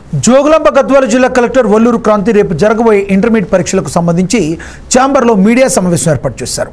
జోగులాంబ గద్వాల జిల్లా కలెక్టర్ వల్లూరు క్రాంతి రేపు జరగబోయే ఇంటర్మీడియట్ పరీక్షలకు సంబంధించి ఛాంబర్లో మీడియా సమావేశం ఏర్పాటు చేశారు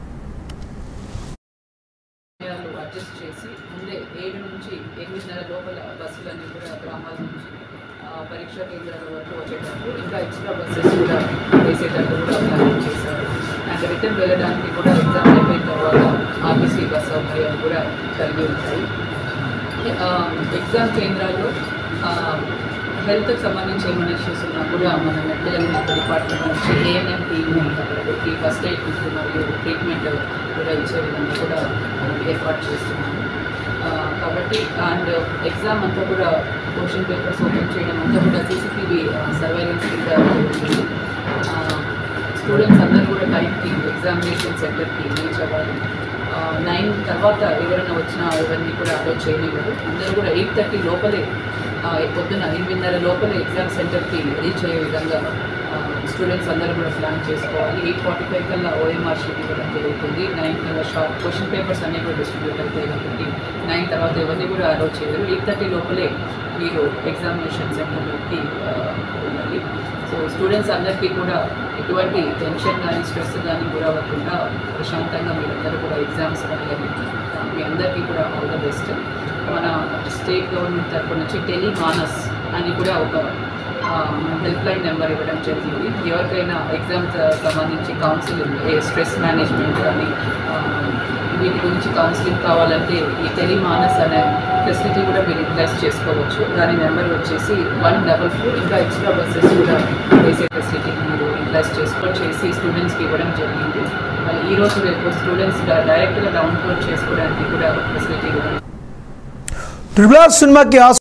సమయాలు అడ్జస్ట్ చేసి ముందే ఏడు నుంచి ఎనిమిదిన్నర లోపల బస్సులన్నీ కూడా గ్రామాల నుంచి ఆ, పరీక్షా కేంద్రాల వరకు వచ్చేటట్టు ఇంకా ఎక్స్ట్రా బస్సెస్ కూడా వేసేటట్టు కూడా ప్లాన్ చేశారు అండ్ రిటర్న్ వెళ్ళడానికి కూడా ఎగ్జామ్ అయిపోయిన తర్వాత ఆర్టీసీ బస్ సౌకర్యాలు కూడా కలిగి ఉంటాయి ఆ, ఎగ్జామ్ కేంద్రాల్లో హెల్త్కి సంబంధించి ఏమైనా ఇష్యూస్ ఉన్నా కూడా మన మెడికల్ హెల్త్ డిపార్ట్మెంట్ నుంచి ఏఎన్ఎం టీమ్ ఈ ఫస్ట్ ఎయిడ్ కిట్ మరియు ట్రీట్మెంట్ కూడా ఇచ్చే విధంగా కూడా మనం ఏర్పాటు చేస్తున్నాము ఆ, కాబట్టి అండ్ ఎగ్జామ్ అంతా కూడా క్వశ్చన్ పేపర్స్ ఓపెన్ చేయడం అంతా కూడా సీసీటీవీ సర్వైలెన్స్ కింద జరుగుతుంది స్టూడెంట్స్ అందరూ కూడా టైంకి ఎగ్జామినేషన్ సెంటర్కి రీచ్ అవ్వాలి నైన్ తర్వాత ఎవరైనా వచ్చినా ఎవరిని కూడా అలో చేయనివ్వరు అందరూ కూడా ఎయిట్ థర్టీ లోపలే ఆ, పొద్దున ఎనిమిదిన్నర లోపలే ఎగ్జామ్ సెంటర్కి రీచ్ అయ్యే విధంగా స్టూడెంట్స్ అందరూ కూడా ప్లాన్ చేసుకోవాలి ఎయిట్ ఫార్టీ ఫైవ్ కల్లా ఓఎంఆర్ షీట్ ఇవ్వడం జరుగుతుంది నైన్ కల్లా షార్ట్ క్వశ్చన్ పేపర్స్ అన్నీ కూడా డిస్ట్రిబ్యూట్ అవుతాయి కాబట్టి నైన్ తర్వాత ఎవరిని కూడా అలో చేయరు ఎయిట్ థర్టీ లోపలే మీరు ఎగ్జామినేషన్ సెంటర్లోకి ఉండాలి సో స్టూడెంట్స్ అందరికీ కూడా ఎటువంటి టెన్షన్ కానీ స్ట్రెస్ కానీ గురవ్వకుండా ప్రశాంతంగా మీరందరూ కూడా ఎగ్జామ్స్ రాయాలి మీ అందరికీ కూడా ఆల్ ద బెస్ట్ మన స్టేట్ గవర్నమెంట్ తరఫు నుంచి టెలి మానస్ అని కూడా ఒక హెల్ప్ లైన్ నెంబర్ ఇవ్వడం జరిగింది ఎవరికైనా ఎగ్జామ్స్ సంబంధించి కౌన్సిలింగ్ స్ట్రెస్ మేనేజ్మెంట్ కానీ ఆ, వీటి గురించి కౌన్సిలింగ్ కావాలంటే ఈ టెలిమానస్ అనే ఫెసిలిటీ కూడా మీరు యూటిలైజ్ చేసుకోవచ్చు దాని నెంబర్ వచ్చేసి వన్ డబల్ ఫోర్ ఇంకా ఎక్స్ట్రా బస్సెస్ కూడా వేసే ఫెసిలిటీ మీరు యూటిలైజ్ చేసుకో చేసి స్టూడెంట్స్కి ఇవ్వడం జరిగింది మళ్ళీ ఈ రోజు రేపు స్టూడెంట్స్ డైరెక్ట్గా డౌన్లోడ్ చేసుకోవడానికి కూడా ఫెసిలిటీ కూడా ట్రిపుల్ ఆర్ సినిమాకి